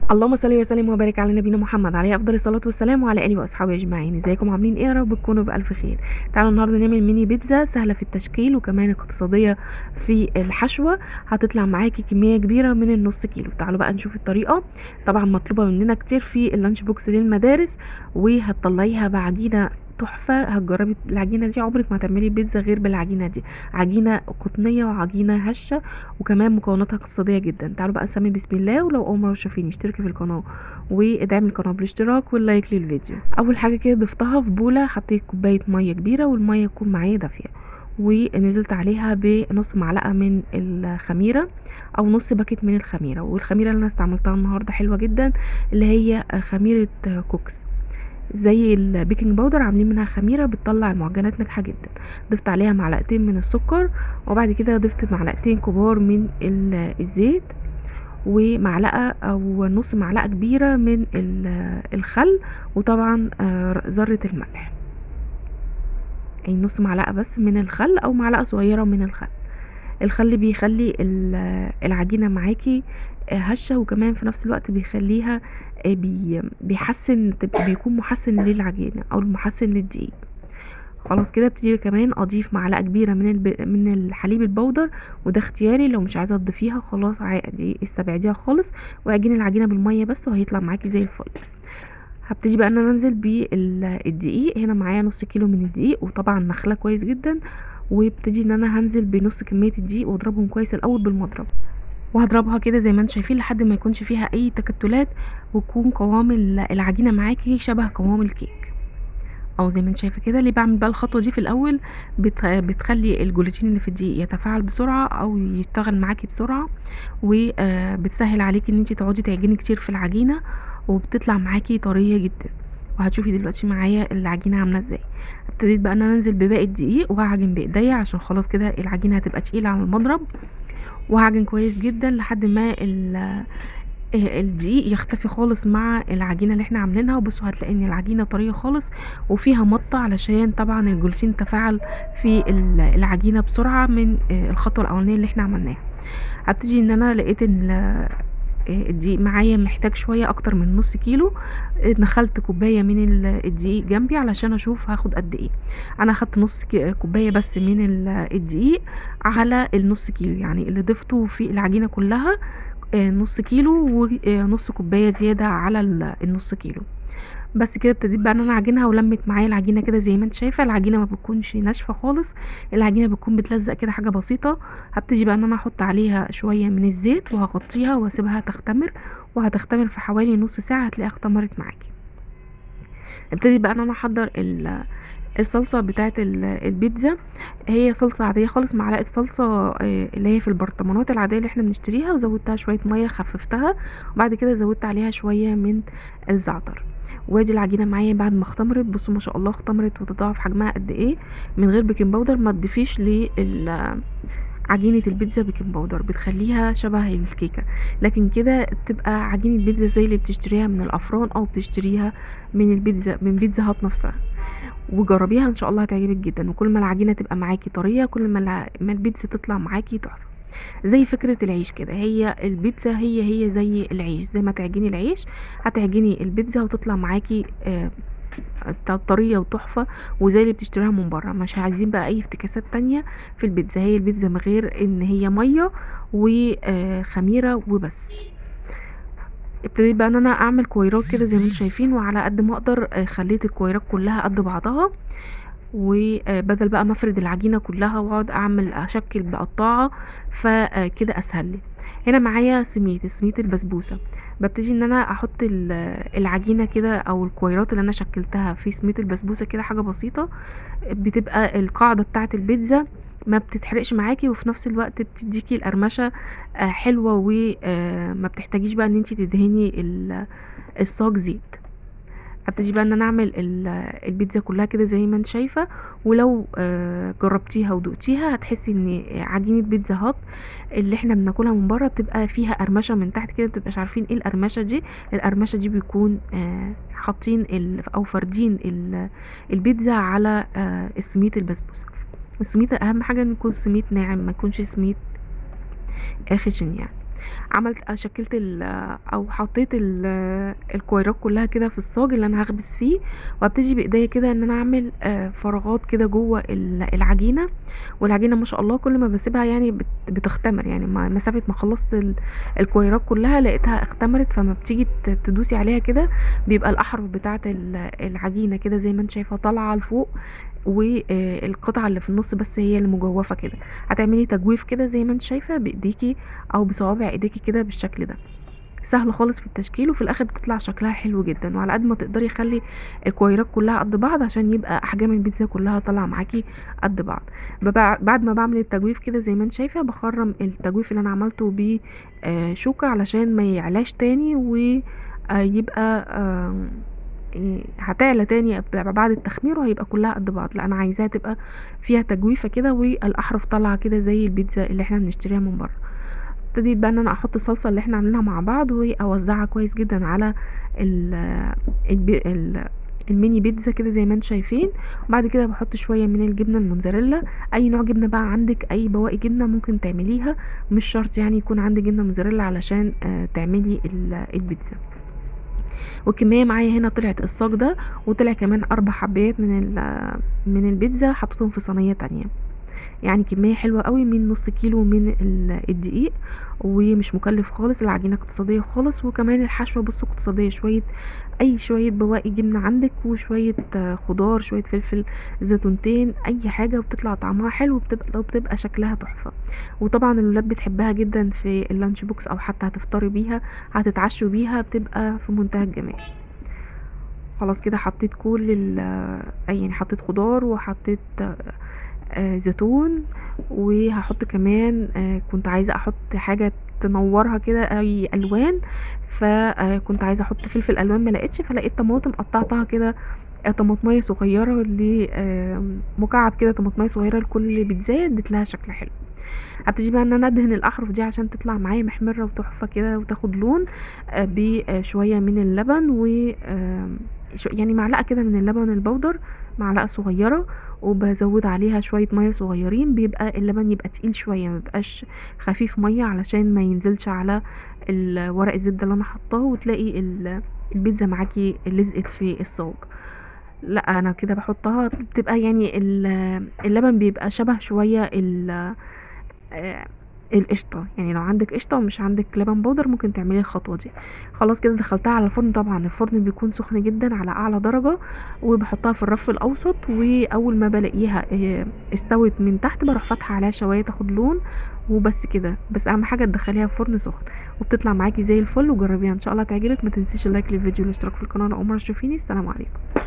اللهم صل وسلم وبارك على نبينا محمد عليه افضل الصلاه والسلام وعلى اله واصحابه اجمعين ازيكم عاملين ايه يا رب تكونوا بالف خير تعالوا النهارده نعمل ميني بيتزا سهله في التشكيل وكمان اقتصاديه في الحشوه هتطلع معاكي كميه كبيره من النص كيلو تعالوا بقى نشوف الطريقه طبعا مطلوبه مننا كتير في اللانش بوكس للمدارس وهتطلعيها بعجينه تحفه هتجربي العجينه دي عمرك ما هتعملي بيتزا غير بالعجينه دي عجينه قطنيه وعجينه هشه وكمان مكوناتها اقتصاديه جدا تعالوا بقى نسمي بسم الله ولو اول مره تشوفيني اشتركي في القناه وادعمي القناه بالاشتراك واللايك للفيديو اول حاجه كده ضفتها في بوله حطيت كوبايه ميه كبيره والميه تكون معايا دافيه ونزلت عليها بنص معلقه من الخميره او نص باكيت من الخميره والخميره اللي انا استعملتها النهارده حلوه جدا اللي هي خميره كوكس زي البيكنج باودر عاملين منها خميره بتطلع المعجنات ناجحه جدا ضفت عليها معلقتين من السكر وبعد كده ضفت معلقتين كبار من الزيت ومعلقه او نص معلقه كبيره من الخل وطبعا ذره الملح يعني نص معلقه بس من الخل او معلقه صغيره من الخل الخل بيخلي العجينه معاكي هشه وكمان في نفس الوقت بيخليها بي بيحسن بيكون محسن للعجينه او محسن للدقيق خلاص كده ابتدي كمان اضيف معلقه كبيره من الب... من الحليب البودر وده اختياري لو مش عايزه تضيفيها خلاص عادي استبعديها خالص واعجني العجينه بالميه بس وهيطلع معاكي زي الفل هبتدي بقى ان انا انزل بالدقيق هنا معايا نص كيلو من الدقيق وطبعا نخله كويس جدا وابتدي ان انا هنزل بنص كميه الدقيق واضربهم كويس الاول بالمضرب وهضربها كده زي ما انتم شايفين لحد ما يكونش فيها اي تكتلات ويكون قوام العجينه معاكي شبه قوام الكيك او زي ما انت شايفه كده ليه بعمل بقى الخطوه دي في الاول بتخلي الجلوتين اللي في الدقيق يتفاعل بسرعه او يشتغل معاكي بسرعه وبتسهل عليكي ان انت تقعدي تعجني كتير في العجينه وبتطلع معاكي طريه جدا وهتشوفي دلوقتي معايا العجينه عامله ازاي ابتديت بقى ان انا انزل بباقي الدقيق وهعجن بايديا عشان خلاص كده العجينه هتبقى تقيله على المضرب وهعجن كويس جدا لحد ما الدقيق يختفي خالص مع العجينه اللي احنا عاملينها وبصوا هتلاقي ان العجينه طريه خالص وفيها مطه علشان طبعا الجلوتين تفاعل في العجينه بسرعه من الخطوه الاولانيه اللي احنا عملناها هبتدي ان انا لقيت ان الدقيق معايا محتاج شويه اكتر من نص كيلو دخلت كوبايه من الدقيق جنبي علشان اشوف هاخد قد ايه انا اخدت نص كوبايه بس من الدقيق على النص كيلو يعني اللي ضفته في العجينه كلها نص كيلو ونص كوبايه زياده على النص كيلو بس كده ابتديت بقى ان انا اعجنها ولمت معايا العجينه كده زي ما انت شايفه العجينه ما بتكونش ناشفه خالص العجينه بتكون بتلزق كده حاجه بسيطه هبتدي بقى ان انا احط عليها شويه من الزيت وهغطيها واسيبها تختمر وهتختمر في حوالي نص ساعه هتلاقيها اختمرت معاكي ابتدي بقى ان انا احضر الصلصة بتاعت البيتزا هي صلصة عادية خالص معلقة صلصة اللي هي في البرطمانات العادية اللي احنا بنشتريها وزودتها شوية مية خففتها وبعد كده زودت عليها شوية من الزعتر وادي العجينه معايا بعد ما اختمرت بصوا ما شاء الله اختمرت وتضاعف حجمها قد ايه من غير بيكنج باودر ما تضيفيش لل عجينه البيتزا بيكنج باودر بتخليها شبه الكيكه لكن كده تبقى عجينه بيتزا زي اللي بتشتريها من الافران او بتشتريها من البيتزا من بيتزا هات نفسها وجربيها ان شاء الله هتعجبك جدا وكل ما العجينه تبقى معاكي طريه كل ما ما البيتزا تطلع معاكي تحفه زي فكرة العيش كده هي البيتزا هي هي زي العيش زي ما تعجني العيش هتعجني البيتزا وتطلع معاكي آه طرية وتحفة وزي اللي بتشتريها من بره مش عايزين بقى اي افتكاسات تانية في البيتزا هي البيتزا من غير ان هي مية وخميرة وبس ابتديت بقى ان انا اعمل كويرات كده زي ما انتم شايفين وعلى قد ما اقدر خليت الكويرات كلها قد بعضها وبدل بقى ما افرد العجينه كلها واقعد اعمل اشكل بقطاعه فكده اسهل لي هنا معايا سميد سميد البسبوسه ببتدي ان انا احط العجينه كده او الكويرات اللي انا شكلتها في سميد البسبوسه كده حاجه بسيطه بتبقى القاعده بتاعه البيتزا ما بتتحرقش معاكي وفي نفس الوقت بتديكي القرمشه حلوه وما بتحتاجيش بقى ان انتي تدهني الصاج زيت هبتدي بقى ان انا اعمل البيتزا كلها كده زي ما انت شايفه ولو جربتيها ودقتيها هتحسي ان عجينه بيتزا هات اللي احنا بناكلها من بره بتبقى فيها قرمشه من تحت كده متبقاش عارفين ايه القرمشه دي القرمشه دي بيكون حاطين او فاردين البيتزا على السميد البسبوسه السميد اهم حاجه ان يكون سميد ناعم ما يكونش سميد خشن يعني عملت شكلت ال او حطيت ال الكويرات كلها كده في الصاج اللي انا هخبز فيه وابتدي بايديا كده ان انا اعمل آه، فراغات كده جوه ال- العجينه والعجينه ما شاء الله كل ما بسيبها يعني بت- بتختمر يعني ما- مسافه ما خلصت ال- الكويرات كلها لقيتها اختمرت فما بتيجي ت- تدوسي عليها كده بيبقى الاحرف بتاعه ال- العجينه كده زي ما انت شايفه طالعه لفوق والقطعه اللي في النص بس هي اللي مجوفه كده هتعملي تجويف كده زي ما انت شايفه بايديكي او بصوابع ايديكي كده بالشكل ده سهل خالص في التشكيل وفي الاخر بتطلع شكلها حلو جدا وعلى قد ما تقدري خلي الكويرات كلها قد بعض عشان يبقى احجام البيتزا كلها طالعه معاكي قد بعض ببع- بعد ما بعمل التجويف كده زي ما انت شايفه بخرم التجويف اللي انا عملته بشوكه علشان ما يعلاش تاني ويبقى هتعلى تاني بعد التخمير وهيبقى كلها قد بعض لا انا عايزاها تبقى فيها تجويفه كده والاحرف طالعه كده زي البيتزا اللي احنا بنشتريها من بره ابتديت بقى ان انا احط الصلصه اللي احنا عاملينها مع بعض واوزعها كويس جدا على ال الب- ال- الميني بيتزا كده زي ما انتم شايفين وبعد كده بحط شويه من الجبنه الموتزاريلا اي نوع جبنه بقى عندك اي بواقي جبنه ممكن تعمليها مش شرط يعني يكون عندك جبنه موتزاريلا علشان آه، تعملي ال- البيتزا والكميه معايا هنا طلعت الصاج ده وطلع كمان اربع حبات من ال- من البيتزا حطيتهم في صينيه تانية يعني كمية حلوة قوي من نص كيلو من ال- الدقيق ومش مكلف خالص العجينة اقتصادية خالص وكمان الحشوة بصوا اقتصادية شوية اي شوية بواقي جبنة عندك وشوية آه، خضار شوية فلفل زيتونتين اي حاجة وبتطلع طعمها حلو وبتبقى وبتبقى شكلها تحفة وطبعا الولاد بتحبها جدا في اللانش بوكس او حتى هتفطري بيها هتتعشوا بيها بتبقى في منتهى الجمال خلاص كده حطيت كل ال يعني حطيت خضار وحطيت آه، زيتون وهحط كمان آه، كنت عايزة احط حاجة تنورها كده اي الوان فكنت عايزة احط فلفل الوان ما لقيتش فلقيت طماطم قطعتها كده آه، طماطمية صغيرة ل آه، مكعب كده طماطمية صغيرة لكل بيتزاية اديت لها شكل حلو هبتدي بقى ان انا ادهن الاحرف دي عشان تطلع معايا محمرة وتحفة كده وتاخد لون آه، بشوية من اللبن و آم، شو- يعني معلقة كده من اللبن البودر معلقة صغيرة وبزود عليها شوية مية صغيرين بيبقى اللبن يبقى تقيل شوية مبقاش خفيف مية علشان ما ينزلش على ال- ورق الزبدة اللي انا حطاه وتلاقي ال- البيتزا معاكي لزقت في الصاج لا انا كده بحطها بتبقى يعني ال- اللبن بيبقى شبه شوية ال آه، القشطة يعني لو عندك قشطة ومش عندك لبن بودر ممكن تعملي الخطوة دي خلاص كده دخلتها على الفرن طبعا الفرن بيكون سخن جدا على اعلى درجة وبحطها في الرف الاوسط واول ما بلاقيها آه، استوت من تحت بروح فاتحة عليها شوية تاخد لون وبس كده بس اهم حاجة تدخليها في فرن سخن وبتطلع معاكي زي الفل وجربيها ان شاء الله تعجبك ما تنسيش اللايك للفيديو والاشتراك في القناة لو اول مرة تشوفيني السلام عليكم